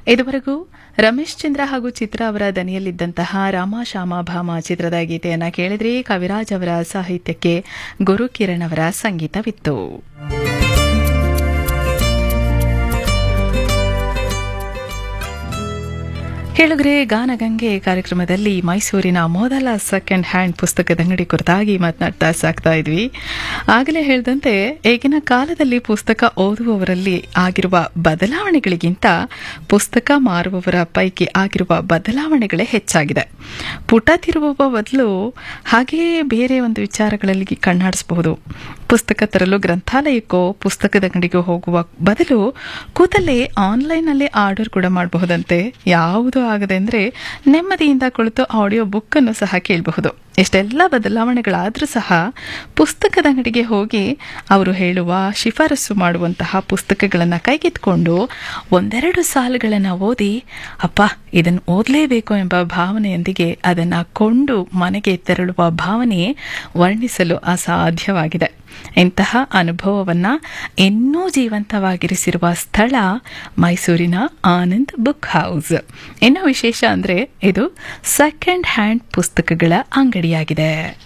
ಇದುವರೆಗೂ ರಮೇಶ್ ಚಂದ್ರ ಹಾಗೂ ಚಿತ್ರ ಅವರ ದನಿಯಲ್ಲಿದ್ದಂತಹ ರಾಮ ಶ್ಯಾಮ ಭಾಮ ಚಿತ್ರದ ಗೀತೆಯನ್ನ ಕೇಳಿದ್ರಿ ಕವಿರಾಜ್ ಅವರ ಸಾಹಿತ್ಯಕ್ಕೆ ಗುರುಕಿರಣ್ ಅವರ ಸಂಗೀತವಿತ್ತು ಕೇಳುಗರೆ ಗಾನಗಂಗೆ ಕಾರ್ಯಕ್ರಮದಲ್ಲಿ ಮೈಸೂರಿನ ಮೊದಲ ಸೆಕೆಂಡ್ ಹ್ಯಾಂಡ್ ಪುಸ್ತಕದ ಅಂಗಡಿ ಕುರಿತಾಗಿ ಮಾತನಾಡ್ತಾ ಸಾಕ್ತಾ ಇದ್ವಿ ಆಗಲೇ ಹೇಳಿದಂತೆ ಈಗಿನ ಕಾಲದಲ್ಲಿ ಪುಸ್ತಕ ಓದುವವರಲ್ಲಿ ಆಗಿರುವ ಬದಲಾವಣೆಗಳಿಗಿಂತ ಪುಸ್ತಕ ಮಾರುವವರ ಪೈಕಿ ಆಗಿರುವ ಬದಲಾವಣೆಗಳೇ ಹೆಚ್ಚಾಗಿದೆ ಪುಟ ತಿರುವುವ ಬದಲು ಹಾಗೆಯೇ ಬೇರೆ ಒಂದು ವಿಚಾರಗಳಲ್ಲಿ ಕಣ್ಣಾಡಿಸಬಹುದು ಪುಸ್ತಕ ತರಲು ಗ್ರಂಥಾಲಯಕ್ಕೋ ಪುಸ್ತಕದ ಅಂಗಡಿಗೋ ಹೋಗುವ ಬದಲು ಕೂತಲ್ಲೇ ಆನ್ಲೈನ್ನಲ್ಲೇ ಆರ್ಡರ್ ಕೂಡ ಮಾಡಬಹುದಂತೆ ಯಾವುದು ಆಗದೆ ಅಂದರೆ ನೆಮ್ಮದಿಯಿಂದ ಕುಳಿತು ಆಡಿಯೋ ಬುಕ್ ಅನ್ನು ಸಹ ಕೇಳಬಹುದು ಎಷ್ಟೆಲ್ಲ ಬದಲಾವಣೆಗಳಾದರೂ ಸಹ ಪುಸ್ತಕದ ಅಂಗಡಿಗೆ ಹೋಗಿ ಅವರು ಹೇಳುವ ಶಿಫಾರಸು ಮಾಡುವಂತಹ ಪುಸ್ತಕಗಳನ್ನು ಕೈಗೆತ್ಕೊಂಡು ಒಂದೆರಡು ಸಾಲುಗಳನ್ನು ಓದಿ ಅಪ್ಪ ಇದನ್ನು ಓದಲೇಬೇಕು ಎಂಬ ಭಾವನೆಯೊಂದಿಗೆ ಅದನ್ನು ಕೊಂಡು ಮನೆಗೆ ತೆರಳುವ ಭಾವನೆ ವರ್ಣಿಸಲು ಅಸಾಧ್ಯವಾಗಿದೆ ಇಂತಹ ಅನುಭವವನ್ನ ಇನ್ನೂ ಜೀವಂತವಾಗಿರಿಸಿರುವ ಸ್ಥಳ ಮೈಸೂರಿನ ಆನಂದ್ ಬುಕ್ ಹೌಸ್ ಇನ್ನು ವಿಶೇಷ ಅಂದ್ರೆ ಇದು ಸೆಕೆಂಡ್ ಹ್ಯಾಂಡ್ ಪುಸ್ತಕಗಳ ಅಂಗಡಿಯಾಗಿದೆ